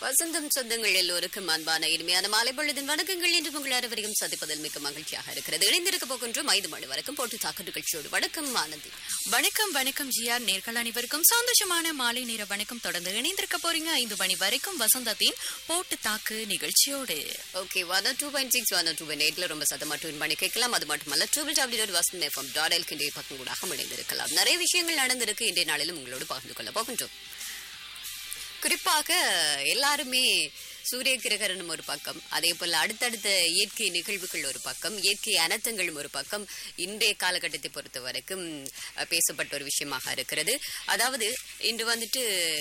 வசந்தம் சொந்தங்கள் எல்லோருக்கும் அன்பான இனிமையான மாலை பொழுதின் வணக்கங்கள் என்று உங்கள் அனைவரையும் சந்திப்பதில் மிக்க மகிழ்ச்சியாக இருக்கிறது இணைந்திருக்க போகின்றோம் ஐந்து மணி வரைக்கும் போட்டு தாக்கு நிகழ்ச்சியோடு வணக்கம் ஆனந்தி வணக்கம் வணக்கம் ஜிஆர் நேர்கள் அனைவருக்கும் சந்தோஷமான மாலை நேர வணக்கம் தொடர்ந்து இணைந்திருக்க போறீங்க ஐந்து மணி வரைக்கும் வசந்தத்தின் போட்டு தாக்கு நிகழ்ச்சியோடு okay one two point six one two point எயிட்ல ரொம்ப சதமா டூன் பண்ணி கேட்கலாம் அது மட்டுமல்ல triple W dot Vasanth FM dot L கிண்டிய பக்கம் கூட இணைந்திருக்கலாம் நிறைய விஷயங்கள் நடந்திருக்கு இன்றைய நாளிலும் உங்களோடு பகிர்ந்து கொள்ள போகின்றோம் குறிப்பாக எல்லாருமே சூரிய கிரகணம் ஒரு பக்கம் அதே போல அடுத்தடுத்த இயற்கை நிகழ்வுகள் ஒரு பக்கம் இயற்கை அனர்த்தங்களும் ஒரு பக்கம் இன்றைய காலகட்டத்தை பொறுத்த வரைக்கும் அஹ், பேசப்பட்ட ஒரு விஷயமாக இருக்கிறது அதாவது இன்று வந்துட்டு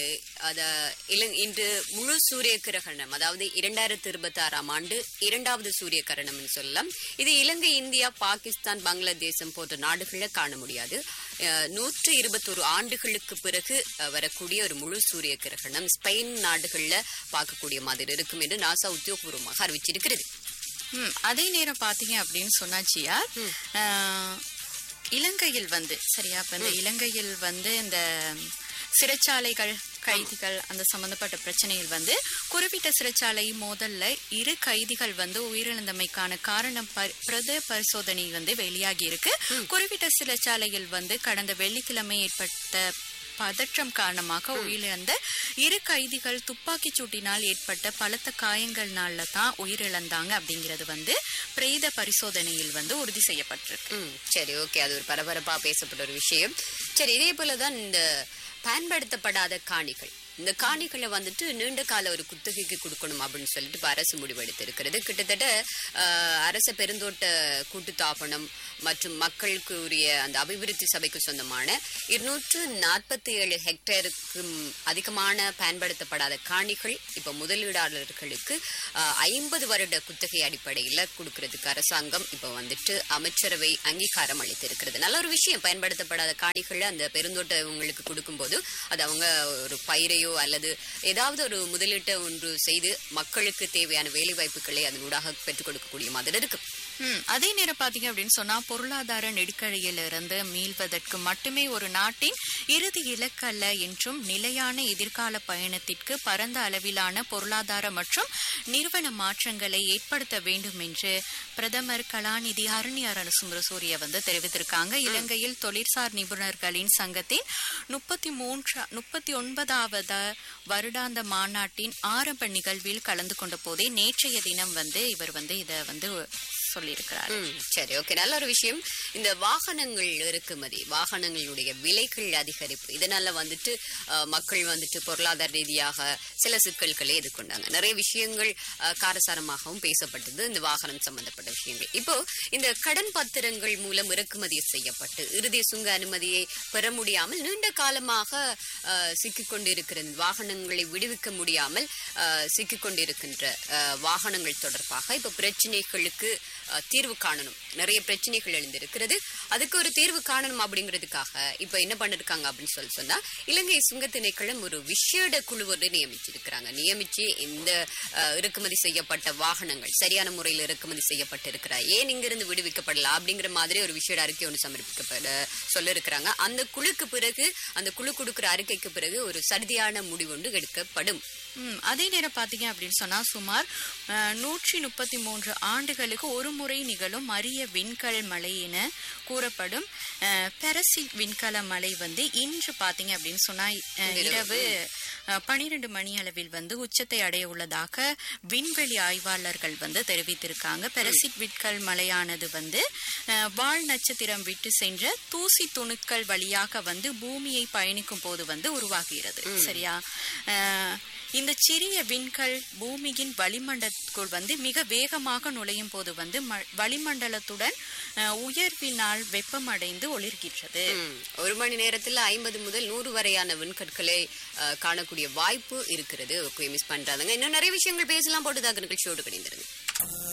அத இலங் இன்று முழு சூரிய கிரகணம் அதாவது இரண்டாயிரத்தி இருபத்தி ஆறாம் ஆண்டு இரண்டாவது சூரிய கிரகணம்னு சொல்லலாம் இது இலங்கை இந்தியா பாகிஸ்தான் பங்களாதேசம் போன்ற நாடுகளில் காண முடியாது அஹ், நூற்று இருபத்தொரு ஆண்டுகளுக்கு பிறகு அஹ், வரக்கூடிய ஒரு முழு சூரிய கிரகணம் ஸ்பெயின் நாடுகள்ல பார்க்கக்கூடிய மாதிரி இருக்கும் என்று நாசா உத்தியோகபூர்வமாக அறிவிச்சிருக்கிறது ம், அதே நேரம் பாத்தீங்க அப்படின்னு சொன்னா ஜிஆர் ஆஹ், இலங்கையில் வந்து சரியா இப்ப இந்த இலங்கையில் வந்து இந்த சிறைச்சாலைகள் கைதிகள் அந்த சம்பந்தப்பட்ட பிரச்சனையில் வந்து குறிப்பிட்ட சிறைச்சாலை மோதல்ல இரு கைதிகள் வந்து உயிரிழந்தமைக்கான காரணம் பரி- பிரத பரிசோதனை வந்து வெளியாகி இருக்கு குறிப்பிட்ட சிறைச்சாலையில் வந்து கடந்த வெள்ளிக்கிழமை ஏற்பட்ட பதற்றம் காரணமாக உயிரிழந்த இரு கைதிகள் துப்பாக்கிச் சூட்டினால் ஏற்பட்ட பலத்த காயங்கள்னால தான் உயிரிழந்தாங்க அப்படிங்கிறது வந்து பிரேத பரிசோதனையில் வந்து உறுதி செய்யப்பட்டிருக்கு ம் சரி ஓகே அது ஒரு பரபரப்பா பேசப்பட்ட ஒரு விஷயம் சரி இதே போலதான் இந்த பயன்படுத்தப்படாத காணிகள் இந்த காணிகளை வந்துட்டு நீண்ட கால ஒரு குத்தகைக்கு கொடுக்கணும் அப்படின்னு சொல்லிட்டு இப்ப அரசு முடிவெடுத்திருக்கிறது கிட்டத்தட்ட ஆஹ், அரச பெருந்தோட்ட கூட்டுத்தாபனம் மற்றும் மக்களுக்கு உரிய அந்த அபிவிருத்தி சபைக்கு சொந்தமான இருநூற்று நாற்பத்தி ஏழு ஹெக்டேருக்கும் அதிகமான பயன்படுத்தப்படாத காணிகள் இப்ப முதலீடாளர்களுக்கு ஐம்பது வருட குத்தகை அடிப்படையில் கொடுக்கறதுக்கு அரசாங்கம் இப்ப வந்துட்டு அமைச்சரவை அங்கீகாரம் அளித்திருக்கிறது நல்ல ஒரு விஷயம் பயன்படுத்தப்படாத காணிகளை அந்த பெருந்தோட்டவங்களுக்கு கொடுக்கும்போது அது அவங்க ஒரு பயிரையோ அல்லது ஏதாவது ஒரு முதலீட்டை ஒன்று செய்து மக்களுக்கு தேவையான வேலை வாய்ப்புகளை அதனூடாக பெற்றுக் கொடுக்கக்கூடிய மாதிரி இருக்கு ம், அதே நேரம் பாத்தீங்க அப்படின்னு சொன்னா பொருளாதார நெருக்கடியிலிருந்து மீள்வதற்கு மட்டுமே ஒரு நாட்டின் இறுதி இலக்கு அல்ல என்றும் நிலையான எதிர்கால பயணத்திற்கு பரந்த அளவிலான பொருளாதார மற்றும் நிறுவன மாற்றங்களை ஏற்படுத்த வேண்டும் என்று பிரதமர் கலாநிதி ஹரணி அரசுமுரசூரிய வந்து தெரிவித்திருக்காங்க இலங்கையில் தொழிற்சார் நிபுணர்களின் சங்கத்தின் முப்பத்தி மூன்று முப்பத்தி ஒன்பதாவது வருடாந்த மாநாட்டின் ஆரம்ப நிகழ்வில் கலந்து கொண்ட போதே நேற்றைய தினம் வந்து இவர் வந்து இத வந்து சொல்லியிருக்கிறார் ம், சரி ஓகே நல்ல ஒரு விஷயம் இந்த வாகனங்கள் இறக்குமதி வாகனங்களுடைய விலைகள் அதிகரிப்பு இதனால வந்துட்டு அஹ், மக்கள் வந்துட்டு பொருளாதார ரீதியாக சில சிக்கல்களை எதிர்கொண்டாங்க நிறைய விஷயங்கள் அஹ், காரசாரமாகவும் பேசப்பட்டது இந்த வாகனம் சம்பந்தப்பட்ட விஷயங்கள் இப்போ இந்த கடன் பத்திரங்கள் மூலம் இறக்குமதி செய்யப்பட்டு இறுதி சுங்க அனுமதியை பெற முடியாமல் நீண்ட காலமாக அஹ், சிக்கிக் கொண்டிருக்கிற இந்த வாகனங்களை விடுவிக்க முடியாமல் அஹ், சிக்கிக் கொண்டிருக்கின்ற அஹ், வாகனங்கள் தொடர்பாக இப்ப பிரச்சனைகளுக்கு அஹ், தீர்வு காணணும் நிறைய பிரச்சனைகள் எழுந்திருக்கிறது அதுக்கு ஒரு தீர்வு காணணும் அப்படிங்கிறதுக்காக இப்ப என்ன பண்ணிருக்காங்க அப்படின்னு சொல்லி சொன்னா இலங்கை சுங்க திணைக்களம் ஒரு விசேட குழு ஒன்று நியமிச்சிருக்கிறாங்க நியமிச்சு இந்த அஹ், இறக்குமதி செய்யப்பட்ட வாகனங்கள் சரியான முறையில் இறக்குமதி செய்யப்பட்டிருக்கிறா ஏன் இங்கிருந்து விடுவிக்கப்படலாம் அப்படிங்கிற மாதிரி ஒரு விசேட அறிக்கை ஒன்று சமர்ப்பிக்கப்பட சொல்லிருக்கிறாங்க அந்த குழுக்கு பிறகு அந்த குழு கொடுக்கிற அறிக்கைக்கு பிறகு ஒரு சடுதியான முடிவு ஒன்று எடுக்கப்படும் ம், அதே நேரம் பாத்தீங்க அப்படின்னு சொன்னா சுமார் நூற்றி முப்பத்தி மூன்று ஆண்டுகளுக்கு ஒரு முறை நிகழும் அரிய விண்கல் மழை என கூறப்படும் அஹ், பெரசிட் விண்கல மழை வந்து இன்று பாத்தீங்க அப்படின்னு சொன்னா அஹ், இரவு பனிரெண்டு மணி அளவில் வந்து உச்சத்தை அடைய உள்ளதாக விண்வெளி ஆய்வாளர்கள் வந்து தெரிவித்திருக்காங்க பெரசிட் விண்கல் மலையானது வந்து அஹ், வால் நட்சத்திரம் விட்டு சென்ற தூசி துணுக்கள் வழியாக வந்து பூமியை பயணிக்கும் போது வந்து உருவாகிறது சரியா அஹ், இந்த சிறிய விண்கல் பூமியின் வளிமண்டலத்துக்குள் வந்து மிக வேகமாக நுழையும் போது வந்து ம- வளிமண்டலத்துடன் அஹ், உயர்வினால் வெப்பமடைந்து ஒளிர்கின்றது ம். ஒரு மணி நேரத்துல ஐம்பது முதல் நூறு வரையான விண்கற்களை அஹ், காணக்கூடிய வாய்ப்பு இருக்கிறது ஓகே மிஸ் பண்றாங்க இன்னும் நிறைய விஷயங்கள் பேசலாம் போட்டுதாக நிகழ்ச்சியோடு கிடைந்திருங்க